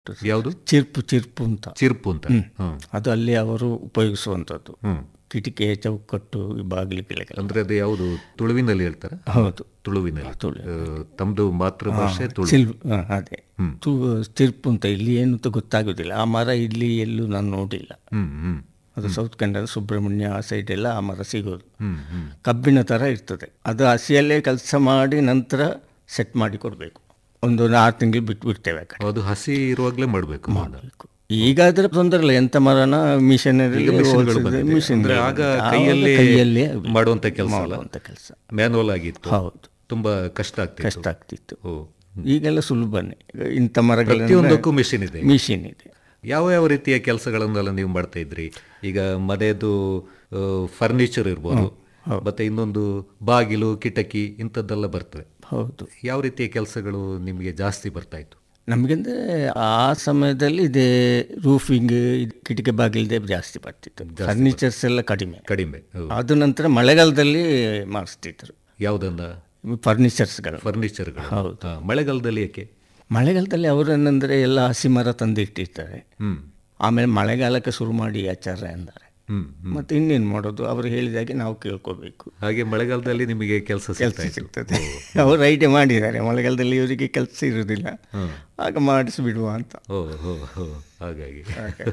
ಯಾವುದು ಚಿರ್ಪು ಚಿರ್ಪು ಅಂತ ಚಿರ್ಪು ಅಂತ ಹ್ಮ್ ಅದು ಅಲ್ಲಿ ಅವರು ಉಪಯೋಗಿಸುವಂಥದ್ದು ಹ್ಮ್ ಕಿಟಿಕೆ ಚೌಕಟ್ಟು ಈ ಬಾಗಿಲು ಗಿಳಗೆಲ್ಲ ಅಂದ್ರೆ ಅದು ಯಾವುದು ತುಳುವಿನಲ್ಲಿ ಹೇಳ್ತಾರ ಹೌದು ತುಳುವಿನಲ್ಲಿ ತುಳು. ಆ, ತಮ್ದು ಮಾತೃಭಾಷೆ ತುಳು ಸಿಲ್ವ್ ಹ, ಅದೇ ಹ್ಮ್. ತು ಚಿರ್ಪು ಅಂತ ಇಲ್ಲಿ ಏನು ಅಂತ ಗೊತ್ತಾಗೋದಿಲ್ಲ ಆ ಮರ ಇಲ್ಲಿ ಎಲ್ಲೂ ನಾನು ನೋಡಿಲ್ಲ ಹ್ಮ್ ಹ್ಮ್ ಅದು ಸೌತ್ ಕನ್ನಡ ಸುಬ್ರಹ್ಮಣ್ಯ ಆ ಸೈಡ್ ಎಲ್ಲ ಆ ಮರ ಸಿಗೋದು ಹ್ಮ್ ಹ್ಮ್ ಕಬ್ಬಿಣ ಥರ ಇರ್ತದೆ ಅದು ಹಸಿಯಲ್ಲೇ ಕೆಲಸ ಮಾಡಿ ನಂತರ ಸೆಟ್ ಮಾಡಿ ಕೊಡಬೇಕು ಒಂದು ಆರು ತಿಂಗಳು ಬಿಟ್ಟು ಬಿಡ್ತೇವೆ ಆ ಕಡೆ ಅದು ಹಸಿ ಇರುವಾಗಲೇ ಮಾಡಬೇಕು ಮಾಡಬೇಕು ಈಗ ಅದ್ರ ತೊಂದರೆ ಇಲ್ಲ ಎಂತ ಮರನ ಮಿಷನರಿ ಮಿಷನ್ಗಳು ಬಂದಿದೆ. ಅಂದ್ರೆ ಆಗ ಕೈಯಲ್ಲಿ ಕೈಯಲ್ಲೇ ಮಾಡುವಂತ ಕೆಲಸ ಅಲ್ಲ ಮಾಡುವಂಥ ಕೆಲಸ ಮ್ಯಾನುವಲ್ ಆಗಿತ್ತು ಹೌದು ತುಂಬಾ ಕಷ್ಟ ಆಗ್ತಿತ್ತು ಕಷ್ಟ ಆಗ್ತಿತ್ತು ಓ ಈಗೆಲ್ಲ ಸುಲಭನೇ ಇಂಥ ಮರಗಳ ಪ್ರತಿಯೊಂದಕ್ಕೂ ಮಿಷಿನ್ ಇದೆ ಮಿಷಿನ್ ಇದೆ ಯಾವ ಯಾವ ರೀತಿಯ ಕೆಲಸಗಳನ್ನೆಲ್ಲ ನೀವು ಮಾಡ್ತಾ ಇದ್ರಿ ಈಗ ಮನೆಯದು ಫರ್ನಿಚರ್ ಇರ್ಬೋದು ಮತ್ತೆ ಇನ್ನೊಂದು ಬಾಗಿಲು ಕಿಟಕಿ ಇಂಥದ್ದೆಲ್ಲ ಬರ್ತವೆ ಹೌದು ಯಾವ ರೀತಿಯ ಕೆಲಸಗಳು ನಿಮಗೆ ಜಾಸ್ತಿ ಬರ್ತಾ ಇತ್ತು ನಮಗಂದ್ರೆ ಆ ಸಮಯದಲ್ಲಿ ಇದೇ ರೂಫಿಂಗ್ ಕಿಟಕಿ ಬಾಗಿಲ್ದೆ ಜಾಸ್ತಿ ಬರ್ತಿತ್ತು ಫರ್ನಿಚರ್ಸ್ ಎಲ್ಲ ಕಡಿಮೆ ಕಡಿಮೆ ಹೌದು. ಅದು ನಂತರ ಮಳೆಗಾಲದಲ್ಲಿ ಮಾಡಿಸ್ತಿದ್ರು ಯಾವುದನ್ನ ಫರ್ನಿಚರ್ಸ್ಗಳು ಫರ್ನಿಚರ್ಗಳು ಹೌದು. ಹಾ, ಮಳೆಗಾಲದಲ್ಲಿ ಯಾಕೆ ಮಳೆಗಾಲದಲ್ಲಿ ಅವರೇನೆಂದರೆ ಎಲ್ಲ ಹಸಿ ಮರ ತಂದಿಟ್ಟಿರ್ತಾರೆ ಹ್ಮ್ ಆಮೇಲೆ ಮಳೆಗಾಲಕ್ಕೆ ಶುರು ಮಾಡಿ ಆಚಾರ ಎಂದರೆ ಹ್ಮ್ ಮತ್ತೆ ಇನ್ನೇನು ಮಾಡೋದು ಅವರು ಹೇಳಿದಾಗೆ ನಾವು ಕೇಳ್ಕೋಬೇಕು ಹಾಗೆ ಮಳೆಗಾಲದಲ್ಲಿ ನಿಮಗೆ ಕೆಲಸ ಸಿಗ್ತಾ ಇತ್ತು ಸಿಗ್ತದೆ ಅವರು ಐಡಿಯಾ ಮಾಡಿದ್ದಾರೆ ಮಳೆಗಾಲದಲ್ಲಿ ಇವರಿಗೆ ಕೆಲಸ ಇರುವುದಿಲ್ಲ ಆಗ ಮಾಡಿಸಿಬಿಡುವ ಅಂತ ಓ ಹೋ ಹೋ ಹಾಗಾಗಿ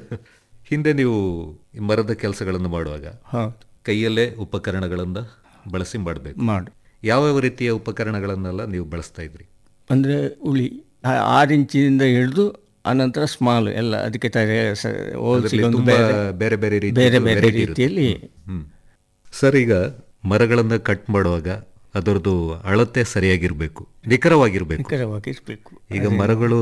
ಹಿಂದೆ ನೀವು ಈ ಮರದ ಕೆಲಸಗಳನ್ನು ಮಾಡುವಾಗ ಹೌದು ಕೈಯಲ್ಲೇ ಉಪಕರಣಗಳನ್ನು ಬಳಸಿ ಮಾಡಬೇಕು ಮಾಡು ಯಾವ್ಯಾವ ರೀತಿಯ ಉಪಕರಣಗಳನ್ನೆಲ್ಲ ನೀವು ಬಳಸ್ತಾ ಇದ್ರಿ ಅಂದರೆ ಉಳಿ ಆ- ಆರು ಇಂಚಿನಿಂದ ಹಿಡಿದು ಆನಂತರ ಸ್ಮಾಲ್ ಎಲ್ಲ ಅದಕ್ಕೆ ತರ ಹೋಲ್ಸಿಗೆ ಒಂದು ತುಂಬಾ ಬೇರೆ ಬೇರೆ ಬೇರೆ ರೀತಿ ಬೇರೆ ಬೇರೆ ರೀತಿಯಲ್ಲಿ ಹ್ಮ್ ಸರ್ ಈಗ ಮರಗಳನ್ನ ಕಟ್ ಮಾಡುವಾಗ ಅದರದ್ದು ಅಳತೆ ಸರಿಯಾಗಿರ್ಬೇಕು ನಿಖರವಾಗಿರ್ಬೇಕು ನಿಖರವಾಗಿ ಇರಬೇಕು ಈಗ ಮರಗಳು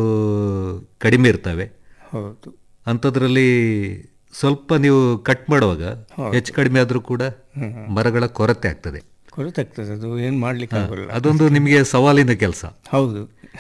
ಕಡಿಮೆ ಇರ್ತವೆ ಹೌದು ಅಂಥದ್ರಲ್ಲಿ ಸ್ವಲ್ಪ ನೀವು ಕಟ್ ಮಾಡುವಾಗ ಹೆಚ್ಚು ಕಡಿಮೆ ಆದ್ರೂ ಕೂಡ ಮರಗಳ ಕೊರತೆ ಆಗ್ತದೆ ಕೊರತಾಗ್ತದೆ ಅದು ಏನು ಮಾಡ್ಲಿಕ್ಕೆ ಆಗೋಲ್ಲ ಅದೊಂದು ನಿಮಗೆ ಸವಾಲಿನ ಕೆಲಸ ಹೌದು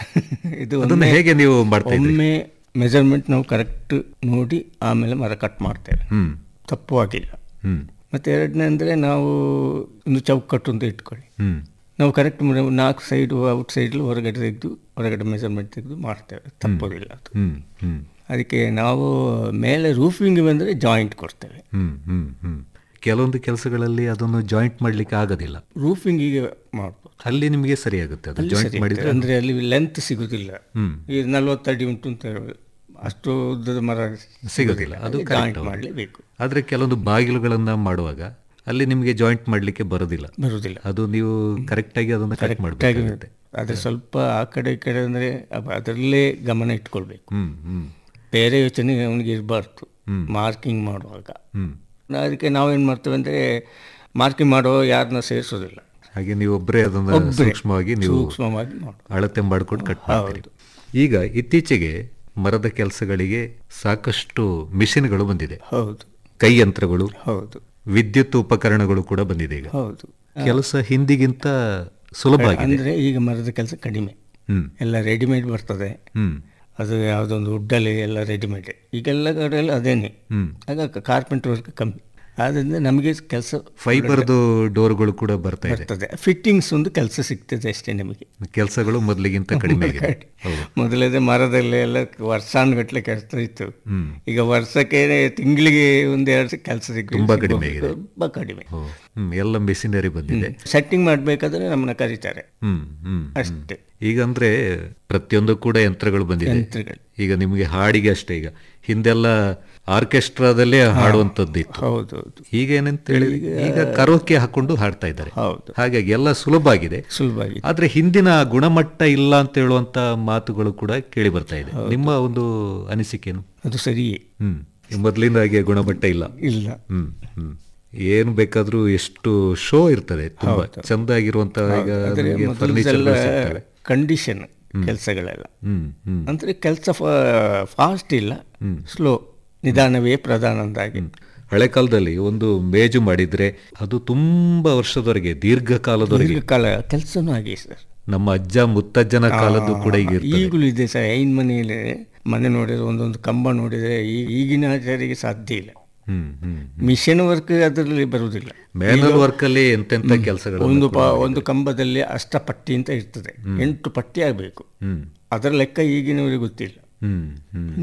ಇದು ಅದನ್ನ ಹೇಗೆ ನೀವು ಮಾಡ್ತಾ ಇದ್ರಿ ಒಮ್ಮೆ ಮೆಜರ್ಮೆಂಟ್ ನಾವು ಕರೆಕ್ಟ್ ನೋಡಿ ಆಮೇಲೆ ಮರ ಕಟ್ ಮಾಡ್ತೇವೆ ಹ್ಮ್ ತಪ್ಪು ಆಗಿಲ್ಲ ಹ್ಮ್ ಮತ್ತು ಎರಡನೇ ಅಂದರೆ ನಾವು ಒಂದು ಚೌಕಟ್ಟು ಅಂತ ಇಟ್ಕೊಳ್ಳಿ ಹ್ಮ್ ನಾವು ಕರೆಕ್ಟ್ ನಾಲ್ಕು ಸೈಡು ಔಟ್ ಸೈಡ್ ಹೊರಗಡೆ ತೆಗೆದು ಹೊರಗಡೆ ಮೆಜರ್ಮೆಂಟ್ ತೆಗೆದು ಮಾಡ್ತೇವೆ ತಪ್ಪೋದಿಲ್ಲ ಅದು ಹ್ಮ್ ಹ್ಮ್ ಅದಕ್ಕೆ ನಾವು ಮೇಲೆ ರೂಫಿಂಗ್ ಬಂದರೆ ಜಾಯಿಂಟ್ ಕೊಡ್ತೇವೆ ಹ್ಮ್ ಹ್ಮ್ ಹ್ಮ್ ಕೆಲವೊಂದು ಕೆಲಸಗಳಲ್ಲಿ ಅದನ್ನು ಜಾಯಿಂಟ್ ಮಾಡ್ಲಿಕ್ಕೆ ಆಗೋದಿಲ್ಲ ರೂಫಿಂಗಿಗೆ ಮಾಡ್ಬೋದು ಅಲ್ಲಿ ನಿಮಗೆ ಸರಿಯಾಗುತ್ತೆ ಅದು ಜಾಯಿಂಟ್ ಮಾಡಿದ್ರೆ ಅಂದರೆ ಅಲ್ಲಿ ಲೆಂತ್ ಸಿಗುದಿಲ್ಲ ಹ್ಮ್ ಈ ನಲ್ವತ್ತಡಿ ಉಂಟು ಅಂತ ಹೇಳೋದು ಅಷ್ಟು ಉದ್ದದ ಮರ ಸಿಗೋದಿಲ್ಲ ಅದು ಜಾಯಿಂಟ್ ಮಾಡಲೇಬೇಕು ಆದ್ರೆ ಕೆಲವೊಂದು ಬಾಗಿಲುಗಳನ್ನ ಮಾಡುವಾಗ ಅಲ್ಲಿ ನಿಮಗೆ ಜಾಯಿಂಟ್ ಮಾಡ್ಲಿಕ್ಕೆ ಬರೋದಿಲ್ಲ ಬರುವುದಿಲ್ಲ ಅದು ನೀವು ಕರೆಕ್ಟ್ ಆಗಿ ಅದನ್ನ ಕಟ್ ಮಾಡಬೇಕಾಗುತ್ತೆ ಆದರೆ ಸ್ವಲ್ಪ ಆ ಕಡೆ ಈ ಕಡೆ ಅಂದರೆ ಅದರಲ್ಲೇ ಗಮನ ಇಟ್ಕೊಳ್ಬೇಕು ಹ್ಮ್ ಹ್ಮ್ ಬೇರೆ ಯೋಚನೆ ಅವನಿಗೆ ಇರಬಾರ್ದು ಮಾರ್ಕಿಂಗ್ ಮಾಡುವಾಗ ಹ್ಮ್ ಅದಕ್ಕೆ ನಾವೇನು ಮಾಡ್ತೇವೆ ಅಂದರೆ ಮಾರ್ಕಿಂಗ್ ಮಾಡೋ ಯಾರನ್ನ ಸೇರಿಸೋದಿಲ್ಲ ಹಾಗೆ ನೀವು ಒಬ್ಬರೇ ಅದನ್ನ ಸೂಕ್ಷ್ಮವಾಗಿ ನೀವು ಸೂಕ್ಷ್ಮವಾಗಿ ಮಾಡು ಅಳತೆ ಮಾಡ್ಕೊಂಡು ಕಟ್ ಮಾಡ್ತೀರಿ ಈಗ ಇತ್ತೀಚೆಗೆ ಮರದ ಕೆಲಸಗಳಿಗೆ ಸಾಕಷ್ಟು ಮಿಷಿನ್ಗಳು ಬಂದಿದೆ ಹೌದು ಕೈ ಯಂತ್ರಗಳು ಹೌದು ವಿದ್ಯುತ್ ಉಪಕರಣಗಳು ಕೂಡ ಬಂದಿದೆ ಈಗ ಹೌದು ಕೆಲಸ ಹಿಂದಿಗಿಂತ ಸುಲಭ ಆಗಿದೆ ಅಂದರೆ ಈಗ ಮರದ ಕೆಲಸ ಕಡಿಮೆ ಹ್ಮ್ ಎಲ್ಲ ರೆಡಿಮೇಡ್ ಬರ್ತದೆ ಹ್ಮ್ ಅದು ಯಾವುದೊಂದು ವುಡ್ಡಲ್ಲಿ ಎಲ್ಲ ರೆಡಿಮೇಡ್ ಈಗೆಲ್ಲ ಕಡೆಯಲ್ಲಿ ಅದೇನೆ ಹ್ಮ್ ಆಗ ಕಾರ್ಪೆಂಟರ್ ವರ್ಕ್ ಕಮ್ಮಿ ಆದ್ದರಿಂದ ನಮಗೆ ಕೆಲಸ ಫೈಬರ್ದು ಡೋರ್ಗಳು ಕೂಡ ಬರ್ತಾ ಇದೆ ಬರ್ತದೆ ಫಿಟ್ಟಿಂಗ್ಸ್ ಒಂದು ಕೆಲಸ ಸಿಗ್ತದೆ ಅಷ್ಟೇ ನಮಗೆ ಕೆಲಸಗಳು ಮೊದಲಿಗಿಂತ ಕಡಿಮೆ ಆಗಿದೆ ಹೌದು ಮೊದಲದೇ ಮರದಲ್ಲಿ ಎಲ್ಲ ವರ್ಷಾನುಗಟ್ಟಲೆ ಕೆಲಸ ಇತ್ತು ಹ್ಮ್ ಈಗ ವರ್ಷಕ್ಕೆ ತಿಂಗಳಿಗೆ ಒಂದೆರಡು ಕೆಲಸ ಸಿಗ್ತದೆ ತುಂಬಾ ಕಡಿಮೆ ಆಗಿದೆ. ತುಂಬ ಕಡಿಮೆ ಓ, ಹ್ಮ್ ಎಲ್ಲ ಮೆಷಿನರಿ ಬಂದಿದೆ ಸೆಟ್ಟಿಂಗ್ ಮಾಡಬೇಕಾದ್ರೆ ನಮ್ಮನ್ನ ಕರೀತಾರೆ ಹ್ಮ್ ಹ್ಮ್ ಅಷ್ಟೇ ಈಗ ಅಂದ್ರೆ ಪ್ರತಿಯೊಂದು ಕೂಡ ಯಂತ್ರಗಳು ಬಂದಿದೆ ಯಂತ್ರಗಳು ಈಗ ನಿಮಗೆ ಹಾಡಿಗೆ ಅಷ್ಟೇ ಈಗ ಹಿಂದೆಲ್ಲ ಆರ್ಕೆಸ್ಟ್ರಾದಲ್ಲೇ ಹಾಡುವಂತದ್ದು ಇತ್ತು ಹೌದು ಹೌದು ಈಗ ಏನಂತ ಹೇಳಿ ಈಗ ಕರೋಕೆ ಹಾಕೊಂಡು ಹಾಡ್ತಾ ಇದ್ದಾರೆ ಹೌದು ಹಾಗಾಗಿ ಎಲ್ಲ ಸುಲಭ ಆಗಿದೆ ಸುಲಭವಾಗಿ ಆದ್ರೆ ಹಿಂದಿನ ಗುಣಮಟ್ಟ ಇಲ್ಲ ಅಂತ ಹೇಳುವಂತ ಮಾತುಗಳು ಕೂಡ ಕೇಳಿ ಬರ್ತಾ ಇದೆ ನಿಮ್ಮ ಒಂದು ಅನಿಸಿಕೆನು ಅದು ಸರಿಯೇ ಹ್ಮ್ ಮೊದಲಿಂದ ಹಾಗೆ ಗುಣಮಟ್ಟ ಇಲ್ಲ ಇಲ್ಲ ಹ್ಮ್ ಹ್ಮ್ ಏನ್ ಬೇಕಾದ್ರೂ ಎಷ್ಟು ಶೋ ಇರ್ತದೆ ತುಂಬಾ ಚಂದ ಆಗಿರುವಂತ ಈಗ ನಮಗೆ ಫರ್ನಿಚರ್ ಸಿಗ್ತವೆ ಕಂಡೀಷನ್ ಕೆಲಸಗಳೆಲ್ಲ ಹ್ಮ್ ಹ್ಮ್ ಅಂದರೆ ಕೆಲಸ ಫಾಸ್ಟ್ ಇಲ್ಲ ಸ್ಲೋ ನಿಧಾನವೇ ಪ್ರಧಾನ ಅಂದಾಗಿ ಹಳೆ ಕಾಲದಲ್ಲಿ ಒಂದು ಮೇಜು ಮಾಡಿದ್ರೆ ಅದು ತುಂಬಾ ವರ್ಷದವರೆಗೆ ದೀರ್ಘಕಾಲದವರೆಗೆ ದೀರ್ಘಕಾಲ ಕೆಲಸನೂ ಹಾಗೆ ಸರ್ ನಮ್ಮ ಅಜ್ಜ ಮುತ್ತಜ್ಜನ ಕಾಲದ್ದು ಕೂಡ ಈಗ ಇರ್ತದೆ ಈಗಲೂ ಇದೆ ಸರ್ ಐನ್ ಮನೆಯಲ್ಲಿ ಮನೆ ನೋಡಿದ್ರೆ ಒಂದೊಂದು ಕಂಬ ನೋಡಿದರೆ ಈ- ಈಗಿನ ಆಚಾರಿಗೆ ಸಾಧ್ಯ ಇಲ್ಲ ಹ್ಮ್ ಹ್ಮ್ ಮಿಷನ್ ವರ್ಕ್ ಅದರಲ್ಲಿ ಬರುವುದಿಲ್ಲ ಮ್ಯಾನುವಲ್ ವರ್ಕ್ ಅಲ್ಲಿ ಎಂತೆಂತ ಕೆಲಸಗಳು ಒಂದು ಪ ಒಂದು ಕಂಬದಲ್ಲಿ ಅಷ್ಟಪಟ್ಟಿ ಅಂತ ಇರ್ತದೆ ಎಂಟು ಪಟ್ಟಿ ಆಗಬೇಕು ಹ್ಮ್ ಅದರ ಲೆಕ್ಕ ಈಗಿನವರಿಗೆ ಗೊತ್ತಿಲ್ಲ ಹ್ಮ್ ಹ್ಮ್